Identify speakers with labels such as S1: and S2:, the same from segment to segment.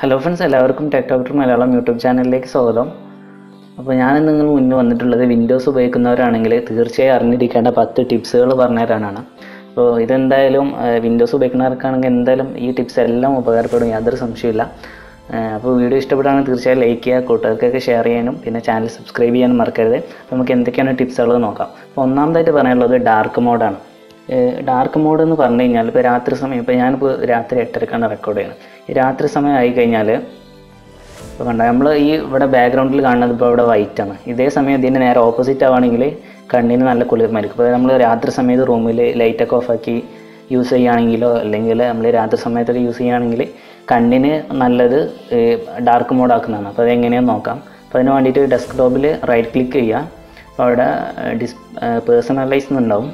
S1: hello friends എല്ലാവർക്കും tech doctor Malayalam YouTube ചാനലിലേക്ക് സ്വാഗതം അപ്പോൾ ഞാൻ നിങ്ങൾ മുന്നിൽ വന്നിട്ടുള്ളത് വിൻഡോസ് ഉപയോഗിക്കുന്നവരാണെങ്കിൽ തീർച്ചയായും അറിഞ്ഞിരിക്കേണ്ട പത്ത് ടിപ്സുകൾ പറഞ്ഞുതരാനാണ് അപ്പോൾ ഇതെന്തായാലും വിൻഡോസ് ഉപയോഗിക്കുന്നവർക്കാണെങ്കിൽ എന്തായാലും ഈ ടിപ്സ് എല്ലാം ഉപകാരപ്പെടും യാതൊരു സംശയമില്ല ഏഹ് അപ്പോൾ വീഡിയോ ഇഷ്ടപ്പെടുകയാണെങ്കിൽ തീർച്ചയായും ലൈക്ക് ചെയ്യുക കൂട്ടുകാർക്കൊക്കെ ഷെയർ ചെയ്യാനും പിന്നെ ചാനൽ സബ്സ്ക്രൈബ് ചെയ്യാനും മറക്കരുത് അപ്പോൾ നമുക്ക് എന്തൊക്കെയാണ് ടിപ്സുകൾ നോക്കാം അപ്പോൾ ഒന്നാമതായിട്ട് പറയാനുള്ളത് ഡാർക്ക് മോഡാണ് ഡാർക്ക് മോഡ് എന്ന് പറഞ്ഞു കഴിഞ്ഞാൽ ഇപ്പോൾ രാത്രി സമയം ഇപ്പോൾ ഞാനിപ്പോൾ രാത്രി എട്ടരക്കാണ് റെക്കോർഡ് ചെയ്യുന്നത് ഈ രാത്രി സമയം ആയി കഴിഞ്ഞാൽ ഇപ്പോൾ കണ്ട നമ്മൾ ഈ ഇവിടെ ബാക്ക്ഗ്രൗണ്ടിൽ കാണുന്നത് ഇപ്പോൾ ഇവിടെ വൈറ്റ് ആണ് ഇതേ സമയം ഇതിൻ്റെ നേരെ ഓപ്പോസിറ്റ് ആവുകയാണെങ്കിൽ കണ്ണിന് നല്ല കുളിർമായിരിക്കും ഇപ്പോൾ നമ്മൾ രാത്രി സമയത്ത് റൂമിൽ ലൈറ്റൊക്കെ ഓഫാക്കി യൂസ് ചെയ്യുകയാണെങ്കിലോ അല്ലെങ്കിൽ നമ്മൾ രാത്രി സമയത്തൊക്കെ യൂസ് ചെയ്യുകയാണെങ്കിൽ കണ്ണിന് നല്ലത് ഡാർക്ക് മോഡ് ആക്കുന്നതാണ് അപ്പോൾ അതെങ്ങനെയാണെന്ന് നോക്കാം അപ്പോൾ അതിന് വേണ്ടിയിട്ട് ഡെസ്ക്ടോപ്പിൽ റൈറ്റ് ക്ലിക്ക് ചെയ്യുക അപ്പോൾ അവിടെ ഡിസ് പേഴ്സണലൈസ് എന്നുണ്ടാവും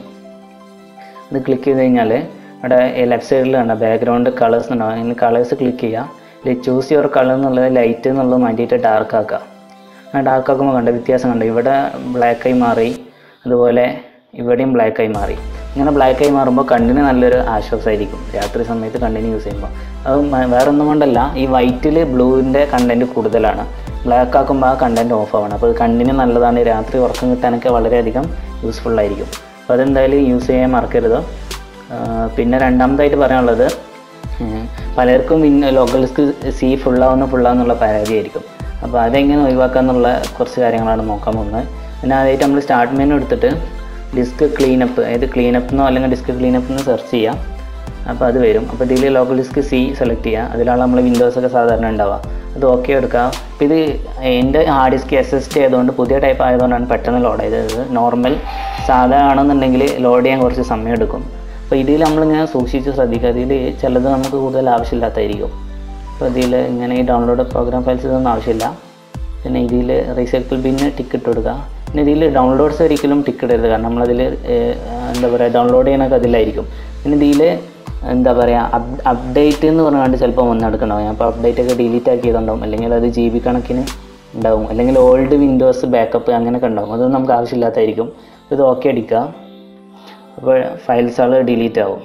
S1: അത് ക്ലിക്ക് ചെയ്ത് കഴിഞ്ഞാൽ അവിടെ ലെഫ്റ്റ് സൈഡിൽ കണ്ട ബാക്ക്ഗ്രൗണ്ട് കളേഴ്സ് ഉണ്ടാവും അതിന് കളേഴ്സ് ക്ലിക്ക് ചെയ്യുക ഇതിൽ ചൂസ് യുവർ കളർ എന്നുള്ളത് ലൈറ്റ് എന്നുള്ളത് മാറ്റിയിട്ട് ഡാർക്ക് ആക്കുക ആ ഡാർക്ക് ആക്കുമ്പോൾ കണ്ട വ്യത്യാസം കണ്ട ഇവിടെ ബ്ലാക്കായി മാറി അതുപോലെ ഇവിടെയും ബ്ലാക്കായി മാറി ഇങ്ങനെ ബ്ലാക്കായി മാറുമ്പോൾ കണ്ണിന് നല്ലൊരു ആശ്വാസമായിരിക്കും രാത്രി സമയത്ത് കണ്ണിന് യൂസ് ചെയ്യുമ്പോൾ അത് മ- വേറെ ഒന്നും കൊണ്ടല്ല ഈ വൈറ്റിൽ ബ്ലൂവിൻ്റെ കണ്ടൻറ്റ് കൂടുതലാണ് ബ്ലാക്ക് ആക്കുമ്പോൾ ആ കണ്ടൻറ്റ് ഓഫ് ആവണം അപ്പോൾ അത് കണ്ണിന് നല്ലതാണ് രാത്രി ഉറക്കം കിട്ടാനൊക്കെ വളരെയധികം യൂസ്ഫുൾ ആയിരിക്കും അപ്പോൾ അതെന്തായാലും യൂസ് ചെയ്യാൻ മറക്കരുത് ആ, പിന്നെ രണ്ടാമതായിട്ട് പറയാനുള്ളത് ഉം, പലർക്കും ഇന്ന് ലോക്കൽ ഡിസ്ക് സി ഫുള്ളാവുന്ന ഫുള്ളാവുന്നുള്ള പരാതിയായിരിക്കും അപ്പോൾ അതെങ്ങനെ ഒഴിവാക്കാന്നുള്ള കുറച്ച് കാര്യങ്ങളാണ് നോക്കാൻ പോകുന്നത് പിന്നെ അതായിട്ട് നമ്മൾ സ്റ്റാർട്ട് മെനു എടുത്തിട്ട് ഡിസ്ക് ക്ലീനപ്പ് അതായത് ക്ലീനപ്പ് എന്നോ അല്ലെങ്കിൽ ഡിസ്ക് ക്ലീനപ്പ് എന്ന് സെർച്ച് ചെയ്യാം അപ്പോൾ അത് വരും അപ്പോൾ ഇതിൽ ലോക്കൽ ഡിസ്ക് സി സെലക്ട് ചെയ്യുക അതിലാണ് നമ്മൾ വിൻഡോസ് ഒക്കെ സാധാരണ ഉണ്ടാവുക അത് ഓക്കെ എടുക്കുക അപ്പോൾ ഇത് എൻ്റെ hard disk S S T ആയതുകൊണ്ട് പുതിയ ടൈപ്പ് ആയതുകൊണ്ടാണ് പെട്ടെന്ന് ലോഡ് ചെയ്തത് നോർമൽ സാധാ ആണെന്നുണ്ടെങ്കിൽ ലോഡ് ചെയ്യാൻ കുറച്ച് സമയം എടുക്കും അപ്പോൾ ഇതിൽ നമ്മളിങ്ങനെ സൂക്ഷിച്ച് ശ്രദ്ധിക്കുക അതിൽ ചിലത് നമുക്ക് കൂടുതൽ ആവശ്യമില്ലാത്തായിരിക്കും അപ്പോൾ ഇതിൽ ഇങ്ങനെ ഈ ഡൗൺലോഡ് പ്രോഗ്രാം ഫയൽസ് ഇതൊന്നും ആവശ്യമില്ല പിന്നെ ഇതിൽ റീസൈക്കിൾ ബിന്ന് ടിക്ക് ഇട്ട് കൊടുക്കുക പിന്നെ ഇതിൽ ഡൗൺലോഡ്സ് ഒരിക്കലും ടിക്ക് ഇടരുത് കാരണം നമ്മളതിൽ എന്താ പറയുക ഡൗൺലോഡ് ചെയ്യാനൊക്കെ അതിലായിരിക്കും പിന്നെ ഇതിൽ എന്താ പറയുക അപ് അപ്ഡേറ്റ് എന്ന് പറഞ്ഞുകൊണ്ട് ചിലപ്പോൾ വന്നെടുക്കണ്ടാവും അപ്പോൾ അപ്ഡേറ്റ് ഒക്കെ ഡിലീറ്റ് ആക്കിയതുണ്ടാവും അല്ലെങ്കിൽ അത് ജി ബി കണക്കിന് ഉണ്ടാവും അല്ലെങ്കിൽ ഓൾഡ് വിൻഡോസ് ബാക്കപ്പ് അങ്ങനെയൊക്കെ ഉണ്ടാവും അതൊന്നും നമുക്ക് ആവശ്യമില്ലാത്തായിരിക്കും ഇത് ഓക്കെ അടിക്കുക അപ്പോൾ ഫയൽസുകൾ ഡിലീറ്റ് ആവും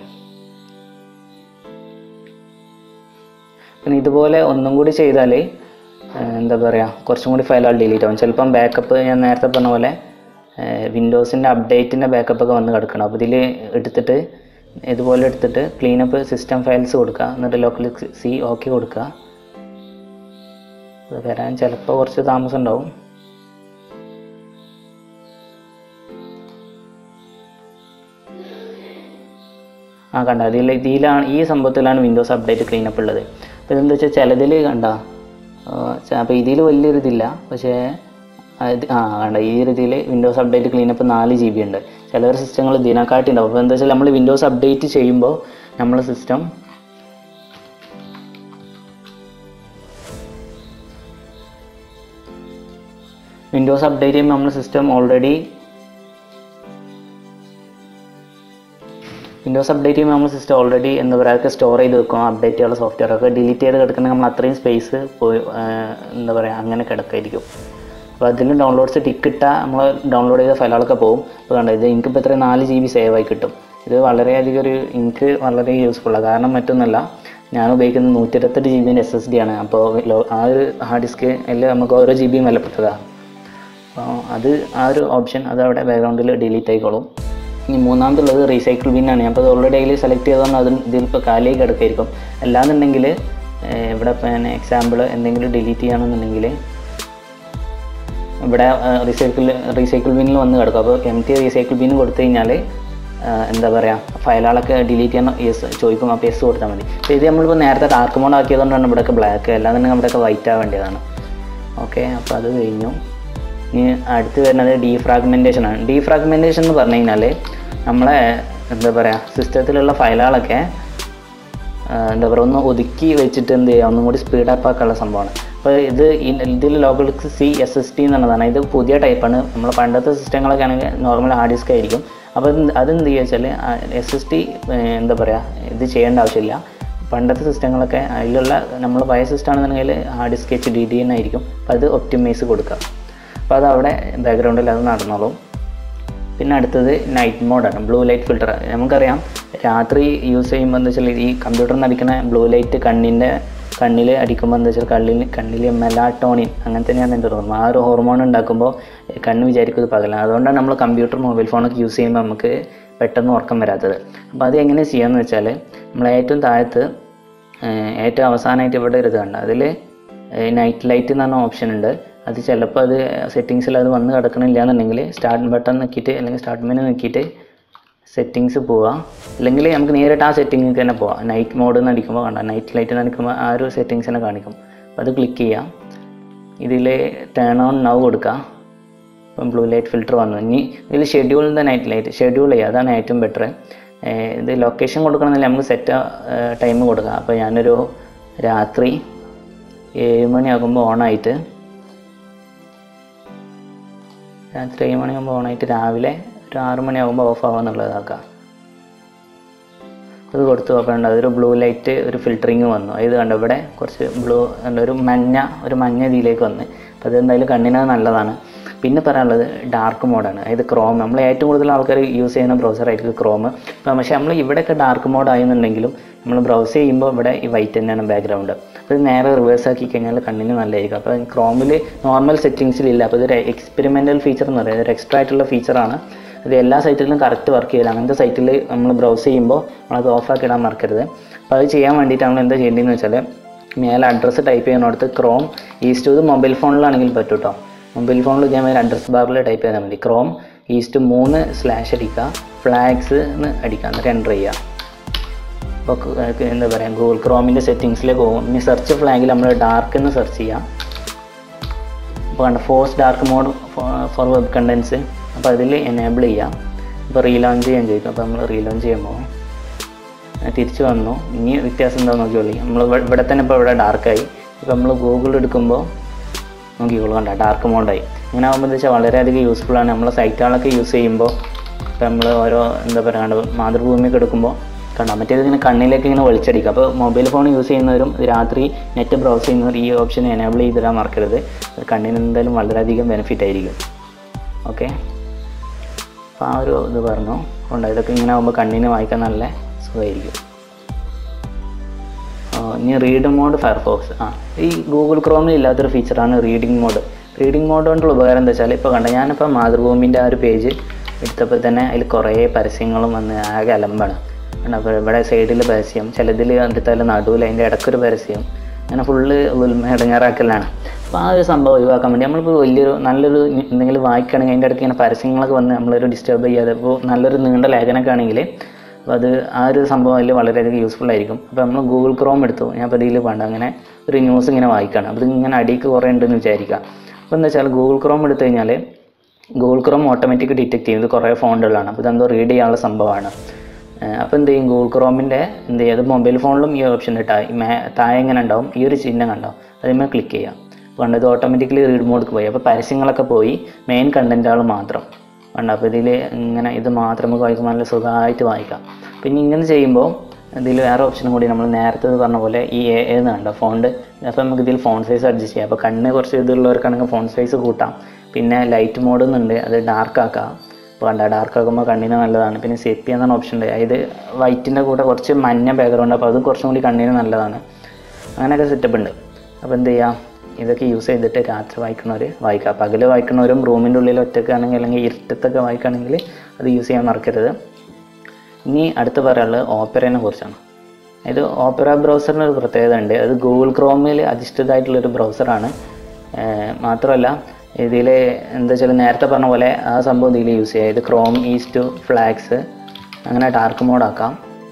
S1: പിന്നെ ഇതുപോലെ ഒന്നും കൂടി ചെയ്താൽ എന്താ പറയുക കുറച്ചും കൂടി ഫയലുകൾ ഡിലീറ്റ് ആവും ചിലപ്പം ബാക്കപ്പ് ഞാൻ നേരത്തെ പറഞ്ഞ പോലെ വിൻഡോസിൻ്റെ അപ്ഡേറ്റിൻ്റെ ബാക്കപ്പ് ഒക്കെ വന്ന് കിടക്കണം അപ്പോൾ ഇതിൽ എടുത്തിട്ട് ഇതുപോലെ എടുത്തിട്ട് ക്ലീനപ്പ് സിസ്റ്റം ഫയൽസ് കൊടുക്കുക എന്നിട്ട് ലോക്കൽ സി ഓക്കെ കൊടുക്കുക അത് വരാൻ ചിലപ്പോൾ കുറച്ച് താമസം ഉണ്ടാവും ആ കണ്ട അതിൽ ഇതിലാണ് ഈ സംഭവത്തിലാണ് വിൻഡോസ് അപ്ഡേറ്റ് ക്ലീനപ്പ് ഉള്ളത് അപ്പോൾ ഇതെന്താ വെച്ചാൽ ചിലതിൽ കണ്ട അപ്പോൾ ഇതിൽ വലിയൊരു ഇതില്ല പക്ഷേ അത് ആ കണ്ട ഈ ഒരു ഇതിൽ വിൻഡോസ് അപ്ഡേറ്റ് ക്ലീനപ്പ് നാല് ജി ബി ഉണ്ട് ചിലവർ സിസ്റ്റങ്ങൾ ഇതിനെക്കാട്ടി ഉണ്ടാവും അപ്പോൾ എന്താ വെച്ചാൽ നമ്മൾ വിൻഡോസ് അപ്ഡേറ്റ് ചെയ്യുമ്പോൾ നമ്മളെ സിസ്റ്റം വിൻഡോസ് അപ്ഡേറ്റ് ചെയ്യുമ്പോൾ നമ്മൾ സിസ്റ്റം ഓൾറെഡി വിൻഡോസ് അപ്ഡേറ്റ് ചെയ്യുമ്പോൾ നമ്മൾ സിസ്റ്റം ഓൾറെഡി എന്താ പറയുക സ്റ്റോർ ചെയ്ത് വെക്കും അപ്ഡേറ്റ് ചെയ്യാനുള്ള സോഫ്റ്റ്വെയർ ഒക്കെ ഡിലീറ്റ് ചെയ്ത് കിടക്കണമെങ്കിൽ നമ്മൾ അത്രയും സ്പേസ് പോയി ആ, എന്താ പറയുക അങ്ങനെ കിടക്കായിരിക്കും അപ്പോൾ അതിൽ ഡൗൺലോഡ്സ് ടിക്കിട്ട നമ്മൾ ഡൗൺലോഡ് ചെയ്ത ഫയലുകളൊക്കെ പോകും അപ്പോൾ കണ്ടോ ഇത് എനിക്കിപ്പോൾ എത്ര നാല് ജി ബി സേവ് ആയി കിട്ടും ഇത് വളരെയധികം ഒരു എനിക്ക് വളരെ യൂസ്ഫുള്ളാണ് കാരണം മറ്റൊന്നല്ല ഞാൻ ഉപയോഗിക്കുന്നത് നൂറ്റി ഇരുപത്തെട്ട് ജി ബിൻ്റെ എസ് എസ് ഡി ആണ് അപ്പോൾ ലോ- ആ ഒരു ഹാർഡ് ഡിസ്ക് അതിൽ നമുക്ക് ഓരോ ജി ബിയും വിലപ്പെട്ടതാണ് അപ്പോൾ അത് ആ ഒരു ഓപ്ഷൻ അത് അവിടെ ബാക്ക്ഗ്രൗണ്ടിൽ ഡിലീറ്റ് ആയിക്കോളും ഇനി മൂന്നാമതുള്ളത് റീസൈക്കിൾ ബിന്നാണ് ഞാൻ അപ്പോൾ അത് ഓൾറെഡി അതിൽ സെലക്ട് ചെയ്തതുകൊണ്ട് അത് ഇതിലിപ്പോൾ കാലിയായി കിടക്കായിരിക്കും അല്ലാന്നുണ്ടെങ്കിൽ ഏഹ്, ഇവിടെ ഇപ്പോൾ ഞാൻ എക്സാമ്പിൾ എന്തെങ്കിലും ഡിലീറ്റ് ചെയ്യണമെന്നുണ്ടെങ്കിൽ ഇവിടെ റീസൈക്കിൾ റീസൈക്കിൾ ബിന്നിൽ വന്ന് കിടക്കും അപ്പോൾ എം ടി റീസൈക്കിൾ ബിന്ന് കൊടുത്തു കഴിഞ്ഞാൽ എന്താ പറയുക ഫയലുകളൊക്കെ ഡിലീറ്റ് ചെയ്യാൻ യെസ് ചോദിക്കും അപ്പോൾ യെസ് കൊടുത്താൽ മതി അപ്പോൾ ഇത് നമ്മളിപ്പോൾ നേരത്തെ ഡാർക്ക് മോഡ് ആക്കിയതുകൊണ്ടാണ് ഇവിടെയൊക്കെ ബ്ലാക്ക് അല്ലാന്നുണ്ടെങ്കിൽ ഇവിടെയൊക്കെ വൈറ്റ് ആവേണ്ടതാണ് ഓക്കെ അപ്പോൾ അത് കഴിഞ്ഞു ഇനി അടുത്ത് വരുന്നത് ഡീഫ്രാഗ്മെൻറ്റേഷൻ ആണ് ഡീഫ്രാഗ്മെൻറ്റേഷൻ എന്ന് പറഞ്ഞു കഴിഞ്ഞാൽ നമ്മളെ എന്താ പറയുക സിസ്റ്റത്തിലുള്ള ഫയലുകളൊക്കെ ആ, എന്താ പറയുക ഒന്ന് ഒതുക്കി വെച്ചിട്ട് എന്ത് ചെയ്യുക ഒന്നും കൂടി സ്പീഡ് അപ്പ് ആക്കാനുള്ള സംഭവമാണ് അപ്പോൾ ഇത് ഈ- ഇതിൽ local C S S T എന്നുള്ളതാണ് ഇത് പുതിയ ടൈപ്പാണ് നമ്മൾ പണ്ടത്തെ സിസ്റ്റങ്ങളൊക്കെ ആണെങ്കിൽ നോർമൽ ഹാർഡ് ഡിസ്ക് ആയിരിക്കും അപ്പോൾ അത് അതെന്ത് ചെയ്യുക വെച്ചാൽ എസ് എസ് ടി എന്താ പറയുക ഇത് ചെയ്യേണ്ട ആവശ്യമില്ല പണ്ടത്തെ സിസ്റ്റങ്ങളൊക്കെ അതിലുള്ള നമ്മൾ പഴയ സിസ്റ്റം ആണെന്നുണ്ടെങ്കിൽ hard disk H D D തന്നെ ആയിരിക്കും അപ്പോൾ അത് ഒപ്റ്റിമൈസ് കൊടുക്കുക അപ്പോൾ അത് അവിടെ ബാക്ക്ഗ്രൗണ്ടിൽ അത് നടന്നോളും പിന്നെ അടുത്തത് നൈറ്റ് മോഡാണ് ബ്ലൂ ലൈറ്റ് ഫിൽറ്റർ നമുക്കറിയാം രാത്രി യൂസ് ചെയ്യുമ്പോൾ എന്താ വെച്ചാൽ ഈ കമ്പ്യൂട്ടറിൽ നിന്ന് അടിക്കുന്ന ബ്ലൂ ലൈറ്റ് കണ്ണിൻ്റെ കണ്ണിൽ അടിക്കുമ്പോൾ എന്താ വെച്ചാൽ കണ്ണിൽ കണ്ണിൽ മെലാട്ടോണിൻ അങ്ങനെ തന്നെയാണ് എൻ്റെ ഓർമ്മ ആ ഒരു ഹോർമോൺ ഉണ്ടാക്കുമ്പോൾ കണ്ണ് വിചാരിക്കും ഇത് പകലാണ് അതുകൊണ്ടാണ് നമ്മൾ കമ്പ്യൂട്ടർ മൊബൈൽ ഫോണൊക്കെ യൂസ് ചെയ്യുമ്പോൾ നമുക്ക് പെട്ടെന്ന് ഉറക്കം വരാത്തത് അപ്പോൾ അത് എങ്ങനെ ചെയ്യാമെന്ന് വെച്ചാൽ നമ്മൾ ഏറ്റവും താഴത്ത് ഏഹ് ഏറ്റവും അവസാനമായിട്ട് ഇവിടെ ഒരു ഇത് കണ്ട അതിൽ നൈറ്റ് ലൈറ്റ് എന്ന് പറഞ്ഞ ഓപ്ഷൻ ഉണ്ട് അത് ചിലപ്പോൾ അത് സെറ്റിങ്സിൽ അത് വന്ന് കിടക്കണില്ല എന്നുണ്ടെങ്കിൽ സ്റ്റാർട്ട് ബട്ടൺ നോക്കിയിട്ട് അല്ലെങ്കിൽ സ്റ്റാർട്ട് മെനു നോക്കിയിട്ട് സെറ്റിങ്സ് പോവാം അല്ലെങ്കിൽ നമുക്ക് നേരിട്ട് ആ സെറ്റിങ്ങിൽ തന്നെ പോവാം നൈറ്റ് മോഡ് എന്ന് അടിക്കുമ്പോൾ കണ്ട നൈറ്റ് ലൈറ്റ് എന്ന് അടിക്കുമ്പോൾ ആ ഒരു സെറ്റിങ്സ് തന്നെ കാണിക്കും അപ്പോൾ അത് ക്ലിക്ക് ചെയ്യാം ഇതിൽ ടേൺ ഓൺ നൗ കൊടുക്കാം ഇപ്പം ബ്ലൂ ലൈറ്റ് ഫിൽറ്റർ വന്നു ഇനി ഇതിൽ schedule the night light schedule ചെയ്യുക അതാണ് ഏറ്റവും ബെറ്റർ ഇത് ലൊക്കേഷൻ കൊടുക്കണമെന്നില്ല നമുക്ക് സെറ്റ് ടൈം കൊടുക്കാം അപ്പോൾ ഞാനൊരു രാത്രി ഏഴ് മണിയാകുമ്പോൾ ഓണായിട്ട് രാത്രി ഏഴ് മണിയാകുമ്പോൾ ഓണായിട്ട് രാവിലെ ഒരു ആറ് മണിയാകുമ്പോൾ ഓഫ് ആവുക എന്നുള്ളതാക്കാം അത് കൊടുത്തു നോക്കണ്ട അതൊരു ബ്ലൂ ലൈറ്റ് ഒരു ഫിൽറ്ററിങ് വന്നു ഇത് കണ്ടോ ഇവിടെ കുറച്ച് ബ്ലൂ ഉണ്ട് ഒരു മഞ്ഞ ഒരു മഞ്ഞ ഇതിലേക്ക് വന്ന് അപ്പോൾ അത് എന്തായാലും കണ്ണിന് നല്ലതാണ് പിന്നെ പറയാനുള്ളത് ഡാർക്ക് മോഡാണ് അതായത് ക്രോം നമ്മൾ ഏറ്റവും കൂടുതൽ ആൾക്കാർ യൂസ് ചെയ്യുന്ന ബ്രൗസർ ആയിരിക്കും ക്രോം ഇപ്പം പക്ഷേ നമ്മൾ ഇവിടെയൊക്കെ ഡാർക്ക് മോഡ് ആയെന്നുണ്ടെങ്കിലും നമ്മൾ ബ്രൗസ് ചെയ്യുമ്പോൾ ഇവിടെ ഈ വൈറ്റ് തന്നെയാണ് ബാക്ക്ഗ്രൗണ്ട് അപ്പോൾ ഇത് നേരെ റിവേഴ്സ് ആക്കി കഴിഞ്ഞാൽ കണ്ണിന് നല്ലതായിരിക്കും അപ്പോൾ ക്രോമിൽ നോർമൽ സെറ്റിങ്സിലില്ല അപ്പോൾ ഇതൊരു എക്സ്പെരിമെൻ്റൽ ഫീച്ചർ എന്ന് പറയുന്നത് ഒരു എക്സ്ട്രാ ആയിട്ടുള്ള ഫീച്ചറാണ് അത് എല്ലാ സൈറ്റിലും കറക്റ്റ് വർക്ക് ചെയ്യില്ല അങ്ങനത്തെ സൈറ്റിൽ നമ്മൾ ബ്രൗസ് ചെയ്യുമ്പോൾ നമ്മളത് ഓഫാക്കി ഇടാൻ മറക്കരുത് അപ്പോൾ അത് ചെയ്യാൻ വേണ്ടിയിട്ട് നമ്മൾ എന്താ ചെയ്യേണ്ടതെന്ന് വെച്ചാൽ മേലെ അഡ്രസ്സ് ടൈപ്പ് ചെയ്യുന്നിടത്ത് ക്രോം ഈസ്റ്റ് ഇത് മൊബൈൽ ഫോണിലാണെങ്കിൽ പറ്റും കേട്ടോ മൊബൈൽ ഫോണിൽ ഇതേമാതിരി അഡ്രസ് ബാറിൽ ടൈപ്പ് ചെയ്താൽ മതി ക്രോം ഈസ്റ്റ് മൂന്ന് സ്ലാഷ് അടിക്കുക ഫ്ലാഗ്സ് എന്ന് അടിക്കുക എന്നിട്ട് എൻ്റർ ചെയ്യുക അപ്പോൾ ക- എന്താ പറയുക ഗൂഗിൾ ക്രോമിൻ്റെ സെറ്റിങ്സിലേക്ക് പോകും ഇനി സെർച്ച് ഫ്ലാഗിൽ നമ്മൾ ഡാർക്ക് എന്ന് സെർച്ച് ചെയ്യാം അപ്പോൾ കണ്ട force dark mode for web contents അപ്പോൾ അതിൽ എനേബിൾ ചെയ്യാം ഇപ്പോൾ റീലോഞ്ച് ചെയ്യാൻ ചോദിക്കും അപ്പോൾ നമ്മൾ റീലോഞ്ച് ചെയ്യുമ്പോൾ ആ, തിരിച്ചു വന്നു ഇനി വ്യത്യാസം എന്താ നോക്കിയോളി നമ്മൾ ഇവിടെ തന്നെ ഇപ്പോൾ ഇവിടെ ഡാർക്കായി ഇപ്പോൾ നമ്മൾ ഗൂഗിൾ എടുക്കുമ്പോൾ നോക്കിക്കോളൂ കണ്ട ഡാർക്ക് മോഡായി ഇങ്ങനെ ആകുമ്പോൾ എന്താ വെച്ചാൽ വളരെയധികം യൂസ്ഫുൾ ആണ് നമ്മൾ സൈറ്റുകളൊക്കെ യൂസ് ചെയ്യുമ്പോൾ ഇപ്പോൾ നമ്മൾ ഓരോ എന്താ പറയുക മാതൃഭൂമിയൊക്കെ എടുക്കുമ്പോൾ കണ്ടോ മറ്റേത് ഇങ്ങനെ കണ്ണിലേക്ക് ഇങ്ങനെ വലിച്ചടിക്കുക അപ്പോൾ മൊബൈൽ ഫോൺ യൂസ് ചെയ്യുന്നവരും രാത്രി നെറ്റ് ബ്രൗസ് ചെയ്യുന്നവർ ഈ ഓപ്ഷൻ എനേബിൾ ചെയ്തിടാൻ മറക്കരുത് അത് കണ്ണിന് എന്തായാലും വളരെയധികം ബെനിഫിറ്റ് ആയിരിക്കും ഓക്കെ അപ്പോൾ ആ ഒരു ഇത് പറഞ്ഞു ഉണ്ട് ഇതൊക്കെ ഇങ്ങനെ ആകുമ്പോൾ കണ്ണിന് വായിക്കാൻ നല്ല സുഖമായിരിക്കും ആ, ഇനി റീഡ് മോഡ് ഫയർഫോക്സ് ആ ഈ ഗൂഗിൾ ക്രോമിൽ ഇല്ലാത്തൊരു ഫീച്ചറാണ് റീഡിംഗ് മോഡ് റീഡിംഗ് മോഡ് കൊണ്ടുള്ള ഉപകാരം എന്താ വെച്ചാൽ ഇപ്പോൾ കണ്ട ഞാനിപ്പോൾ മാതൃഭൂമിൻ്റെ ആ ഒരു പേജ് എടുത്തപ്പോൾ തന്നെ അതിൽ കുറേ പരസ്യങ്ങളും വന്ന് ആകെ അലമ്പാണ് കാരണം അപ്പോൾ ഇവിടെ സൈഡിൽ പരസ്യം ചിലതിൽ എടുത്താൽ നടുവിൽ അതിൻ്റെ ഇടയ്ക്കൊരു പരസ്യം അങ്ങനെ ഫുള്ള് ഇടങ്ങാറാക്കലാണ് അപ്പോൾ ആ ഒരു സംഭവം ഒഴിവാക്കാൻ വേണ്ടി നമ്മളിപ്പോൾ വലിയൊരു നല്ലൊരു എന്തെങ്കിലും വായിക്കുകയാണെങ്കിൽ അതിൻ്റെ ഇടയ്ക്ക് ഇങ്ങനെ പരസ്യങ്ങളൊക്കെ വന്ന് നമ്മളൊരു ഡിസ്റ്റർബ് ചെയ്യാതെ ഇപ്പോൾ നല്ലൊരു നീണ്ട ലേഖനമൊക്കെ ആണെങ്കിൽ അപ്പോൾ അത് ആ ഒരു സംഭവം അതിൽ വളരെയധികം യൂസ്ഫുൾ ആയിരിക്കും അപ്പോൾ നമ്മൾ ഗൂഗിൾ ക്രോം എടുത്തു ഞാൻ അപ്പോൾ ഇതിൽ വേണ്ട അങ്ങനെ ഒരു ന്യൂസ് ഇങ്ങനെ വായിക്കുകയാണ് അപ്പോൾ ഇങ്ങനെ അടിക്ക് കുറേ ഉണ്ടെന്ന് വിചാരിക്കുക അപ്പോൾ എന്താ വെച്ചാൽ ഗൂഗിൾ ക്രോം എടുത്തു കഴിഞ്ഞാൽ ഗൂഗിൾ ക്രോം ഓട്ടോമാറ്റിക് ഡിറ്റക്ട് ചെയ്യും ഇത് കുറേ ഫോണ്ടുകളാണ് അപ്പോൾ ഇതെന്തോ റീഡ് ചെയ്യാനുള്ള സംഭവമാണ് അപ്പോൾ എന്ത് ചെയ്യും ഗൂഗിൾ ക്രോമിൻ്റെ എന്ത് ചെയ്യും അത് മൊബൈൽ ഫോണിലും ഈ ഓപ്ഷൻ ഇട്ടാൽ ഈ മേ താഴെ ഇങ്ങനെ ഉണ്ടാവും ഈ ഒരു ചിഹ്നം കണ്ടോ അതിന്മേൽ ക്ലിക്ക് ചെയ്യാം കണ്ടോ ഇത് ഓട്ടോമാറ്റിക്കലി റീഡ് മോഡിക്ക് പോയി അപ്പോൾ പരസ്യങ്ങളൊക്കെ പോയി മെയിൻ കണ്ടൻറ്റുകൾ മാത്രം കണ്ടോ അപ്പോൾ ഇതിൽ ഇങ്ങനെ ഇത് മാത്രം നമുക്ക് വായിക്കുമ്പോൾ നല്ല സുഖമായിട്ട് വായിക്കാം പിന്നെ ഇങ്ങനെ ചെയ്യുമ്പോൾ ഇതിൽ വേറെ ഓപ്ഷൻ കൂടി നമ്മൾ നേരത്തെ പറഞ്ഞ പോലെ ഈ എ എന്ന് കണ്ടോ ഫോണ്ട് അപ്പോൾ നമുക്ക് ഇതിൽ ഫോൺ സൈസ് അഡ്ജസ്റ്റ് ചെയ്യാം അപ്പോൾ കണ്ണ് കുറച്ച് ഇതുള്ളവർക്കാണെങ്കിൽ ഫോൺ സൈസ് കൂട്ടാം പിന്നെ ലൈറ്റ് മോഡ് എന്നുണ്ട് അത് ഡാർക്ക് ആക്കാം അപ്പോൾ കണ്ട ഡാർക്ക് ആക്കുമ്പോൾ കണ്ണിന് നല്ലതാണ് പിന്നെ സെപ്പി എന്നാണ് ഓപ്ഷൻ ഉണ്ട് അതായത് വൈറ്റിൻ്റെ കൂടെ കുറച്ച് മഞ്ഞ ബാക്ക്ഗ്രൗണ്ട് അപ്പോൾ അത് കുറച്ചും കൂടി കണ്ണിന് നല്ലതാണ് അങ്ങനെയൊക്കെ സെറ്റപ്പ് ഉണ്ട് അപ്പോൾ എന്ത് ചെയ്യാം ഇതൊക്കെ യൂസ് ചെയ്തിട്ട് രാത്രി വായിക്കുന്നവർ വായിക്കുക പകൽ വായിക്കുന്നവരും റൂമിൻ്റെ ഉള്ളിൽ ഒറ്റയ്ക്കാണെങ്കിൽ അല്ലെങ്കിൽ ഇരുട്ടത്തൊക്കെ വായിക്കുകയാണെങ്കിൽ അത് യൂസ് ചെയ്യാൻ മറക്കരുത് ഇനി അടുത്ത് പറയാനുള്ളത് ഓപ്പറേനെ കുറിച്ചാണ് ഇത് ഓപ്പറ ബ്രൗസറിന് ഒരു പ്രത്യേകത ഉണ്ട് അത് ഗൂഗിൾ ക്രോമിൽ അധിഷ്ഠിതമായിട്ടുള്ളൊരു ബ്രൗസറാണ് മാത്രമല്ല ഇതിൽ എന്താ വെച്ചാൽ നേരത്തെ പറഞ്ഞ പോലെ ആ സംഭവം ഇതിൽ യൂസ് ചെയ്യുക ഇത് ക്രോം ഈസ്റ്റ് ഫ്ലാഗ്സ് അങ്ങനെ ഡാർക്ക് മോഡാക്കാം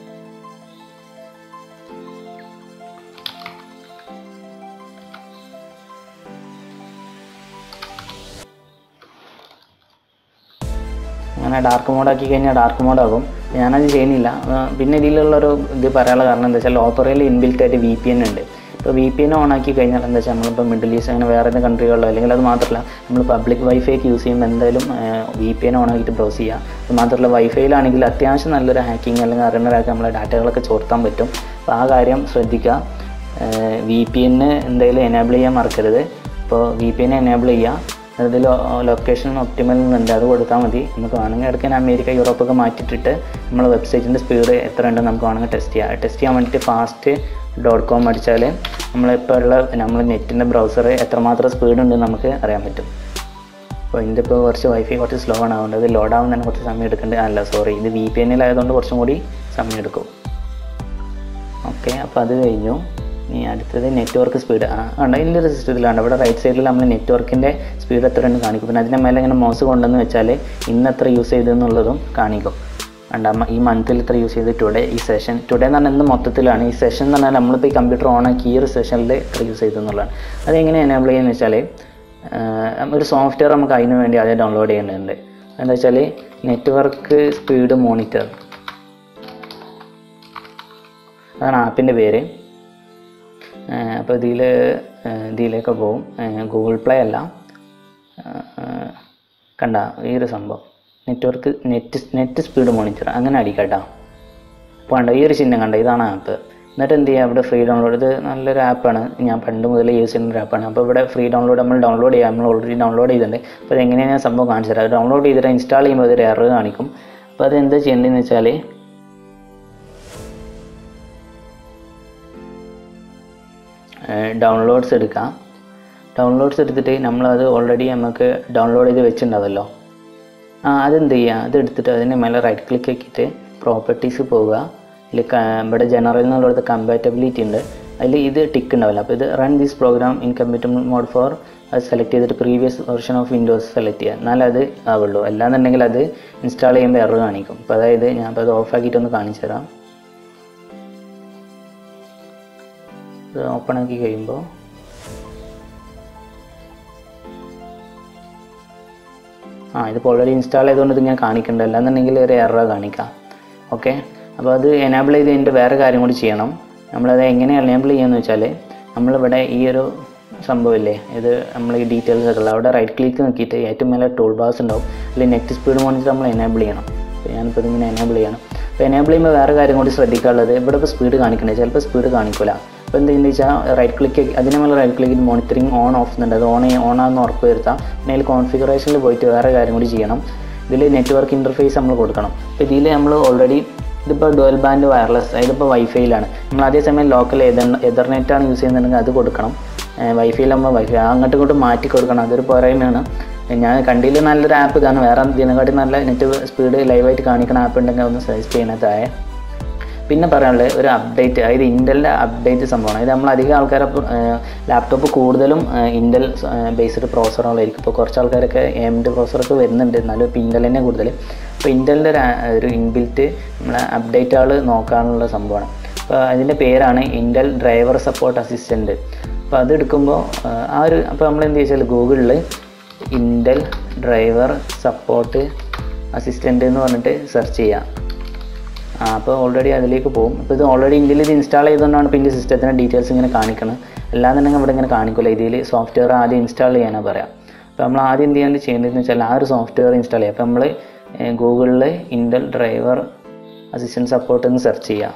S1: അങ്ങനെ ഡാർക്ക് മോഡാക്കി കഴിഞ്ഞാൽ ഡാർക്ക് മോഡാകും ഞാനത് ചെയ്യുന്നില്ല ആ, പിന്നെ ഇതിലുള്ളൊരു ഇത് പറയാനുള്ള കാരണം എന്താ വെച്ചാൽ ഓപ്പറയിൽ ഇൻബിൽറ്റ് ആയിട്ട് വി പി എൻ ഉണ്ട് ഇപ്പോൾ വി പി എൻ ഓൺ ആക്കി കഴിഞ്ഞാൽ എന്താ വെച്ചാൽ നമ്മളിപ്പോൾ മിഡിൽ ഈസ്റ്റ് അങ്ങനെ വേറെ ഏതെങ്കിലും കൺട്രികളിലോ അല്ലെങ്കിൽ അത് മാത്രമല്ല നമ്മൾ പബ്ലിക് വൈഫൈക്ക് യൂസ് ചെയ്യുമ്പോൾ എന്തായാലും വി പി എൻ ഓൺ ആക്കിയിട്ട് ബ്രൗസ് ചെയ്യുക അത് മാത്രമല്ല വൈഫൈയിലാണെങ്കിൽ അത്യാവശ്യം നല്ലൊരു ഹാക്കിങ് അല്ലെങ്കിൽ അറിയുന്നവരാക്കി നമ്മളെ ഡാറ്റകളൊക്കെ ചോർത്താൻ പറ്റും അപ്പോൾ ആ കാര്യം ശ്രദ്ധിക്കുക വി പി എന്ന് എന്തായാലും എനേബിൾ ചെയ്യാൻ മറക്കരുത് അപ്പോൾ വി പി എൻ എനേബിൾ ചെയ്യുക അതിൽ ലൊക്കേഷൻ ഒപ്റ്റിമൽ എന്നുണ്ട് അത് കൊടുത്താൽ മതി നമുക്ക് വേണമെങ്കിൽ ഇടയ്ക്ക് അമേരിക്ക യൂറോപ്പൊക്കെ മാറ്റിയിട്ടിട്ട് നമ്മൾ വെബ്സൈറ്റിൻ്റെ സ്പീഡ് എത്ര ഉണ്ടെന്ന് നമുക്ക് വേണമെങ്കിൽ ടെസ്റ്റ് ചെയ്യാം ടെസ്റ്റ് ചെയ്യാൻ വേണ്ടിയിട്ട് ഫാസ്റ്റ് ഡോട്ട് കോം അടിച്ചാൽ നമ്മളിപ്പോൾ ഉള്ള നമ്മൾ നെറ്റിൻ്റെ ബ്രൗസർ എത്രമാത്രം സ്പീഡ് ഉണ്ടെന്ന് നമുക്ക് അറിയാൻ പറ്റും അപ്പോൾ ഇതിൻ്റെ ഇപ്പോൾ കുറച്ച് വൈഫൈ കുറച്ച് സ്ലോ ആണ് അതുകൊണ്ട് അത് ലോഡ് ആവാൻ തന്നെ കുറച്ച് സമയം എടുക്കേണ്ടത് അല്ല സോറി ഇത് വി പി എന്നിലായതുകൊണ്ട് കുറച്ചും കൂടി സമയം എടുക്കും ഓക്കെ അപ്പോൾ അത് കഴിഞ്ഞു ഇനി അടുത്തത് നെറ്റ്വർക്ക് സ്പീഡ് ആ ഉണ്ട് ഇതിൻ്റെ ഒരു സിസ്റ്റത്തിലാണ് ഇവിടെ റൈറ്റ് സൈഡിൽ നമ്മൾ നെറ്റ്വർക്കിൻ്റെ സ്പീഡ് എത്ര ഉണ്ട് കാണിക്കും പിന്നെ അതിൻ്റെ മേലെ ഇങ്ങനെ മൗസ് കൊണ്ടെന്ന് വെച്ചാൽ ഇന്ന് എത്ര യൂസ് ചെയ്തെന്നുള്ളതും കാണിക്കും ഉണ്ട് അമ്മ ഈ മന്തിൽ ഇത്ര യൂസ് ചെയ്ത് ടുഡേ ഈ സെഷൻ ടുഡേ എന്ന് പറഞ്ഞാൽ ഇന്ന് മൊത്തത്തിലാണ് ഈ സെഷൻ എന്ന് പറഞ്ഞാൽ നമ്മളിപ്പോൾ ഈ കമ്പ്യൂട്ടർ ഓൺ ആക്കി ഈ ഒരു സെഷനിൽ ഇത്ര യൂസ് ചെയ്തെന്നുള്ളതാണ് അതെങ്ങനെ എനേബിൾ ചെയ്യുന്നത് വെച്ചാൽ ഒരു സോഫ്റ്റ്വെയർ നമുക്ക് അതിന് വേണ്ടി ആദ്യം ഡൗൺലോഡ് ചെയ്യേണ്ടതുണ്ട് എന്താ വെച്ചാൽ നെറ്റ്വർക്ക് സ്പീഡ് മോണിറ്റർ അതാണ് ആപ്പിൻ്റെ പേര് അപ്പോൾ ഇതിൽ ഇതിലേക്ക് പോകും ഗൂഗിൾ പ്ലേ അല്ല കണ്ട ഈ ഒരു സംഭവം network net net speed monitor അങ്ങനെ അടിക്കട്ടോ അപ്പോൾ കണ്ട ഈ ഒരു ചിഹ്നം കണ്ട ഇതാണ് ആപ്പ് എന്നിട്ട് എന്ത് ചെയ്യുക ഇവിടെ ഫ്രീ ഡൗൺലോഡ് ഇത് നല്ലൊരു ആപ്പാണ് ഞാൻ പണ്ട് മുതൽ യൂസ് ചെയ്യുന്ന ഒരു ആപ്പാണ് അപ്പോൾ ഇവിടെ ഫ്രീ ഡൗൺലോഡ് നമ്മൾ ഡൗൺലോഡ് ചെയ്യാം നമ്മൾ ഓൾറെഡി ഡൗൺലോഡ് ചെയ്തിട്ടുണ്ട് അപ്പോൾ അത് എങ്ങനെയാണ് ഞാൻ സംഭവം കാണിച്ചു തരാം ഡൗൺലോഡ് ചെയ്തിട്ട് ഇൻസ്റ്റാൾ ചെയ്യുമ്പോൾ അതൊരു എറർ കാണിക്കും അപ്പോൾ അത് എന്താ ചെയ്യേണ്ടതെന്ന് വെച്ചാൽ ഡൗൺലോഡ്സ് എടുക്കാം ഡൗൺലോഡ്സ് എടുത്തിട്ട് നമ്മളത് ഓൾറെഡി നമുക്ക് ഡൗൺലോഡ് ചെയ്ത് വെച്ചിട്ടുണ്ടാവല്ലോ ആ അതെന്ത് ചെയ്യുക അത് എടുത്തിട്ട് അതിൻ്റെ മേലെ റൈറ്റ് ക്ലിക്ക് ആക്കിയിട്ട് പ്രോപ്പർട്ടീസ് പോവുക ഇതിൽ ഇവിടെ ജനറൽ എന്നുള്ളത് കമ്പാറ്റബിലിറ്റി ഉണ്ട് അതിൽ ഇത് ടിക്ക് ഉണ്ടാവില്ല അപ്പോൾ ഇത് run this program in computer mode for അത് സെലക്ട് ചെയ്തിട്ട് previous version of Windows select ചെയ്യുക എന്നാലേ അത് ആവുള്ളൂ അല്ലാന്നുണ്ടെങ്കിൽ അത് ഇൻസ്റ്റാൾ ചെയ്യുമ്പോൾ എറർ കാണിക്കും അപ്പോൾ അതായത് ഞാൻ അപ്പോൾ അത് ഓഫ് ആക്കിയിട്ടൊന്ന് കാണിച്ചു തരാം ഇത് ഓപ്പൺ ആക്കി കഴിയുമ്പോൾ ആ ഇതിപ്പോൾ ഓൾറെഡി ഇൻസ്റ്റാൾ ചെയ്തുകൊണ്ട് ഇതിങ്ങനെ കാണിക്കണ്ട അല്ലാന്നുണ്ടെങ്കിൽ ഒരു എറർ കാണിക്കാം ഓക്കെ അപ്പോൾ അത് എനാബിൾ ചെയ്ത് കഴിഞ്ഞിട്ട് വേറെ കാര്യം കൂടി ചെയ്യണം നമ്മളത് എങ്ങനെ എനേബിൾ ചെയ്യുമെന്ന് വെച്ചാൽ നമ്മളിവിടെ ഈ ഒരു സംഭവമില്ലേ ഇത് നമ്മൾ ഈ ഡീറ്റെയിൽസ് ഒക്കെ ഉള്ള അവിടെ റൈറ്റ് ക്ലിക്ക് നോക്കിയിട്ട് ഏറ്റവും മേലെ ടൂൾ ബാസ് ഉണ്ടാവും അല്ലെങ്കിൽ നെറ്റ് സ്പീഡ് മോണിറ്റർ നമ്മൾ എനേബിൾ ചെയ്യണം അപ്പോൾ ഞാനിപ്പോൾ ഇതിങ്ങനെ എനേബിൾ ചെയ്യണം അപ്പോൾ എനേബിൾ ചെയ്യുമ്പോൾ വേറെ കാര്യം കൂടി ശ്രദ്ധിക്കാനുള്ളത് ഇവിടെ ഇപ്പോൾ സ്പീഡ് കാണിക്കണേ ചിലപ്പോൾ സ്പീഡ് കാണിക്കില്ല അപ്പോൾ എന്ത് ചെയ്യുന്നത് വെച്ചാൽ റൈറ്റ് ക്ലിക്ക് അതിന് മേലെ right click monitoring on off എന്നുണ്ട് അത് ഓൺ ഓൺ ആണെന്ന് ഉറപ്പ് വരുത്താം പിന്നെ അതിൽ കോൺഫിഗറേഷനിൽ പോയിട്ട് വേറെ കാര്യം കൂടി ചെയ്യണം ഇതിൽ നെറ്റ്വർക്ക് ഇൻ്റർഫേസ് നമ്മൾ കൊടുക്കണം അപ്പോൾ ഇതിൽ നമ്മൾ ഓൾറെഡി ഇതിപ്പോൾ ഡുവൽ ബാൻഡ് വയർലെസ് അതിലിപ്പോൾ വൈഫൈയിലാണ് നമ്മൾ അതേസമയം ലോക്കൽ എതർ എതർനെറ്റാണ് യൂസ് ചെയ്യുന്നുണ്ടെങ്കിൽ അത് കൊടുക്കണം വൈഫൈയിൽ നമ്മൾ വൈഫൈ അങ്ങോട്ടും ഇങ്ങോട്ടും മാറ്റി കൊടുക്കണം അതൊരു പോരായ്മയാണ് ഞാൻ കണ്ടില്ല നല്ലൊരു ആപ്പ് ഇതാണ് വേറെ ഇതിനെക്കാട്ടി നല്ല നെറ്റ് സ്പീഡ് ലൈവായിട്ട് കാണിക്കുന്ന ആപ്പ് ഉണ്ടെങ്കിൽ ഒന്ന് സജസ്റ്റ് ചെയ്യണതായ പിന്നെ പറയാനുള്ളത് ഒരു അപ്ഡേറ്റ് അതായത് ഇൻ്റലിൻ്റെ അപ്ഡേറ്റ് സംഭവമാണ് ഇത് നമ്മൾ അധികം ആൾക്കാരെ ലാപ്ടോപ്പ് കൂടുതലും ഇൻ്റൽ ബേസ്ഡ് പ്രോസറുകളായിരിക്കും ഇപ്പോൾ കുറച്ച് ആൾക്കാരൊക്കെ എംഡ് പ്രോസറൊക്കെ വരുന്നുണ്ട് എന്നാലും ഇപ്പോൾ ഇൻ്റൽ തന്നെ കൂടുതൽ അപ്പോൾ ഇൻ്റലിൻ്റെ ഒരു ഒരു ഇൻബിൽറ്റ് നമ്മളെ അപ്ഡേറ്റുകൾ നോക്കാനുള്ള സംഭവമാണ് അപ്പോൾ അതിൻ്റെ പേരാണ് ഇൻ്റൽ ഡ്രൈവർ സപ്പോർട്ട് അസിസ്റ്റൻറ്റ് അപ്പോൾ അത് എടുക്കുമ്പോൾ ആ ഒരു അപ്പോൾ നമ്മൾ എന്ത് വെച്ചാൽ ഗൂഗിളിൽ ഇൻ്റൽ ഡ്രൈവർ സപ്പോർട്ട് അസിസ്റ്റൻ്റ് എന്ന് പറഞ്ഞിട്ട് സെർച്ച് ചെയ്യാം ആ അപ്പോൾ ഓൾറെഡി അതിലേക്ക് പോകും അപ്പോൾ ഇത് ഓൾറെഡി ഇന്ത്യയിൽ ഇത് ഇൻസ്റ്റാൾ ചെയ്തുകൊണ്ടാണ് ഇപ്പോൾ ഇന്ത്യ സിസ്റ്റത്തിൻ്റെ ഡീറ്റെയിൽസ് ഇങ്ങനെ കാണിക്കുന്നത് അല്ലാന്നുണ്ടെങ്കിൽ ഇവിടെ ഇങ്ങനെ കാണിക്കില്ല ഇതിൽ സോഫ്റ്റ്വെയർ ആദ്യം ഇൻസ്റ്റാൾ ചെയ്യാനാണ് പറയാം അപ്പോൾ നമ്മൾ ആദ്യം എന്ത് ചെയ്യാൻ ചെയ്യേണ്ടതെന്ന് വെച്ചാൽ ആ ഒരു സോഫ്റ്റ്വെയർ ഇൻസ്റ്റാൾ ചെയ്യുക അപ്പോൾ നമ്മൾ ഗൂഗിളിൽ ഇൻ്റൽ ഡ്രൈവർ അസിസ്റ്റൻറ്റ് സപ്പോർട്ട് എന്ന് സെർച്ച് ചെയ്യുക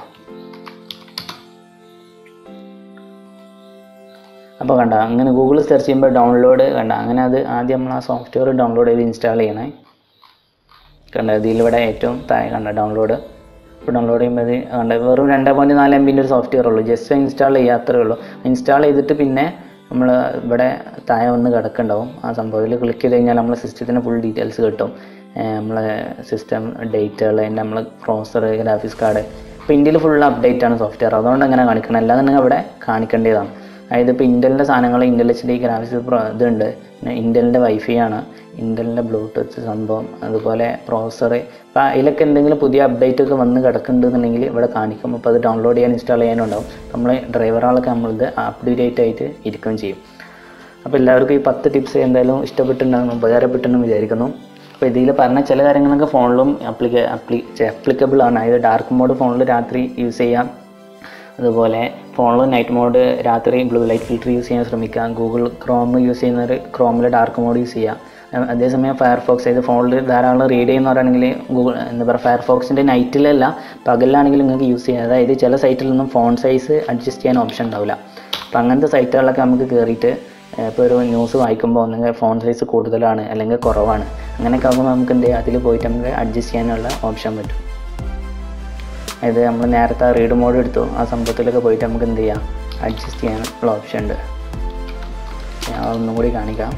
S1: അപ്പോൾ കണ്ട അങ്ങനെ ഗൂഗിൾ സെർച്ച് ചെയ്യുമ്പോൾ ഡൗൺലോഡ് കണ്ട അങ്ങനെ അത് ആദ്യം നമ്മൾ ആ സോഫ്റ്റ്വെയർ ഡൗൺലോഡ് ചെയ്ത് ഇൻസ്റ്റാൾ ചെയ്യണേ കണ്ട ഇതിലിവിടെ ഏറ്റവും താഴെ കണ്ട ഡൗൺലോഡ് ഇപ്പോൾ ഡൗൺലോഡ് ചെയ്യുമ്പോൾ ഇത് കണ്ട വെറും രണ്ട് പോയിൻറ്റ് നാല് എം ബിൻ്റെ ഒരു സോഫ്റ്റ്വെയർ ഉള്ളൂ ജസ്റ്റ് ഇൻസ്റ്റാൾ ചെയ്യാത്രേ ഉള്ളൂ ഇൻസ്റ്റാൾ ചെയ്തിട്ട് പിന്നെ നമ്മൾ ഇവിടെ താഴെ വന്ന് കിടക്കുന്നുണ്ടാവും ആ സംഭവത്തിൽ ക്ലിക്ക് ചെയ്ത് കഴിഞ്ഞാൽ നമ്മളെ സിസ്റ്റത്തിന് ഫുൾ ഡീറ്റെയിൽസ് കിട്ടും നമ്മളെ സിസ്റ്റം ഡേറ്റുകൾ അതിൻ്റെ നമ്മൾ പ്രോസർ ഗ്രാഫിക്സ് കാർഡ് ഇപ്പോൾ ഇന്ത്യയിൽ ഫുൾ അപ്ഡേറ്റ് ആണ് സോഫ്റ്റ്വെയർ അതുകൊണ്ട് അങ്ങനെ കാണിക്കണം അല്ലാന്നുണ്ടെങ്കിൽ അവിടെ കാണിക്കേണ്ടതാണ് അതായത് ഇപ്പോൾ ഇൻ്റലിൻ്റെ സാധനങ്ങൾ ഇൻ്റൽ എച്ച് ഡി ഗ്രാഫിക്സ് ഇതുണ്ട് പിന്നെ ഇൻ്റലിൻ്റെ വൈഫൈ ആണ് ഇൻ്റലിൻ്റെ ബ്ലൂടൂത്ത് സംഭവം അതുപോലെ പ്രോസർ അപ്പോൾ അതിലൊക്കെ എന്തെങ്കിലും പുതിയ അപ്ഡേറ്റ് ഒക്കെ വന്ന് കിടക്കുന്നുണ്ടെന്നുണ്ടെങ്കിൽ ഇവിടെ കാണിക്കും അപ്പോൾ അത് ഡൗൺലോഡ് ചെയ്യാൻ ഇൻസ്റ്റാൾ ചെയ്യാനും ഉണ്ടാവും നമ്മൾ ഡ്രൈവറുകളൊക്കെ നമ്മളിത് അപ്ഡേറ്റ് ആയിട്ട് ഇരിക്കുകയും ചെയ്യും അപ്പോൾ എല്ലാവർക്കും ഈ പത്ത് ടിപ്സ് എന്തായാലും ഇഷ്ടപ്പെട്ടിട്ടുണ്ടാകും ഉപകാരപ്പെട്ടിട്ടുണ്ടെന്ന് വിചാരിക്കുന്നു അപ്പോൾ ഇതിൽ പറഞ്ഞ ചില കാര്യങ്ങളൊക്കെ ഫോണിലും അപ്ലിക്ക അപ്ലി അപ്ലിക്കബിൾ ആണ് അതായത് ഡാർക്ക് മോഡ് ഫോണിൽ രാത്രി യൂസ് ചെയ്യാം അതുപോലെ ഫോണിൽ നൈറ്റ് മോഡ് രാത്രി ബ്ലൂ ലൈറ്റ് ഫിൽറ്റർ യൂസ് ചെയ്യാൻ ശ്രമിക്കുക ഗൂഗിൾ ക്രോം യൂസ് ചെയ്യുന്നവർ ക്രോമിൽ ഡാർക്ക് മോഡ് യൂസ് ചെയ്യുക അതേസമയം ഫയർഫോക്സ് ഇത് ഫോണിൽ ധാരാളം റീഡ് ചെയ്യുന്നവരാണെങ്കിൽ ഗൂഗിൾ എന്താ പറയുക ഫയർഫോക്സിൻ്റെ നൈറ്റിലല്ല പകലിലാണെങ്കിൽ നിങ്ങൾക്ക് യൂസ് ചെയ്യാം അതായത് ചില സൈറ്റിൽ നിന്നും ഫോൺ സൈസ് അഡ്ജസ്റ്റ് ചെയ്യാൻ ഓപ്ഷൻ ഉണ്ടാവില്ല അപ്പോൾ അങ്ങനത്തെ സൈറ്റുകളിലൊക്കെ നമുക്ക് കയറിയിട്ട് ഇപ്പോൾ ഒരു ന്യൂസ് വായിക്കുമ്പോൾ ഒന്നെങ്കിൽ ഫോൺ സൈസ് കൂടുതലാണ് അല്ലെങ്കിൽ കുറവാണ് അങ്ങനെയൊക്കെ ആകുമ്പോൾ നമുക്ക് എന്ത് ചെയ്യാം അതിൽ പോയിട്ട് നമുക്ക് അഡ്ജസ്റ്റ് ചെയ്യാനുള്ള ഓപ്ഷൻ പറ്റും ഇത് നമ്മൾ നേരത്തെ റീഡ് മോഡ് എടുത്തു ആ സംഭവത്തിലൊക്കെ പോയിട്ട് നമുക്ക് എന്ത് ചെയ്യാം അഡ്ജസ്റ്റ് ചെയ്യാനുള്ള ഓപ്ഷൻ ഉണ്ട് ഞാൻ ഒന്നും കൂടി കാണിക്കാം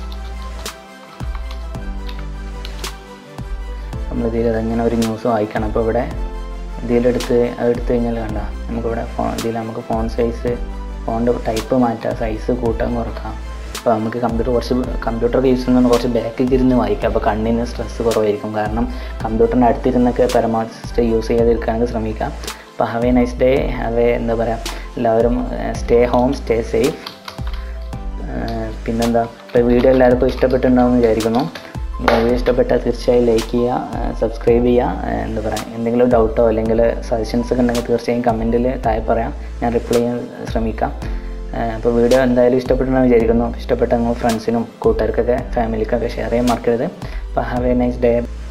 S1: നമ്മൾ ഇതിൽ അതങ്ങനെ ഒരു ന്യൂസ് വായിക്കണം അപ്പോൾ ഇവിടെ ഇതിലെടുത്ത് അതെടുത്ത് കഴിഞ്ഞാൽ കണ്ട നമുക്കിവിടെ ഫോൺ ഇതിൽ നമുക്ക് ഫോൺ സൈസ് ഫോണിൻ്റെ ടൈപ്പ് മാറ്റാം സൈസ് കൂട്ടാൻ കുറക്കാം അപ്പോൾ നമുക്ക് കമ്പ്യൂട്ടർ കുറച്ച് കമ്പ്യൂട്ടർ യൂസ് ചെയ്യുന്ന കുറച്ച് ബാക്കിൽ ഇരുന്ന് വായിക്കാം അപ്പോൾ കണ്ണിന് സ്ട്രെസ് കുറവായിരിക്കും കാരണം കമ്പ്യൂട്ടറിൻ്റെ അടുത്തിരുന്നൊക്കെ പരമാവധി യൂസ് ചെയ്യാതിരിക്കാനൊക്കെ ശ്രമിക്കാം അപ്പോൾ have a nice day have a എന്താ പറയുക എല്ലാവരും സ്റ്റേ ഹോം സ്റ്റേ സേഫ് പിന്നെന്താ ഇപ്പോൾ വീഡിയോ എല്ലാവർക്കും ഇഷ്ടപ്പെട്ടിട്ടുണ്ടാവുമെന്ന് വിചാരിക്കുന്നു വീഡിയോ ഇഷ്ടപ്പെട്ടാൽ തീർച്ചയായും ലൈക്ക് ചെയ്യുക സബ്സ്ക്രൈബ് ചെയ്യുക എന്താ പറയുക എന്തെങ്കിലും ഡൗട്ടോ അല്ലെങ്കിൽ സജഷൻസ് ഒക്കെ ഉണ്ടെങ്കിൽ തീർച്ചയായും കമൻറ്റിൽ താഴെ പറയാം ഞാൻ റിപ്ലൈ ചെയ്യാൻ ശ്രമിക്കാം അപ്പോൾ വീഡിയോ എന്തായാലും ഇഷ്ടപ്പെട്ടുണ്ടെന്ന് വിചാരിക്കുന്നു ഇഷ്ടപ്പെട്ട നിങ്ങൾ ഫ്രണ്ട്സിനും കൂട്ടുകാർക്കൊക്കെ ഫാമിലിക്കൊക്കെ ഷെയർ ചെയ്യാൻ മറക്കരുത് അപ്പോൾ ഹാവ് എ നൈസ് ഡേ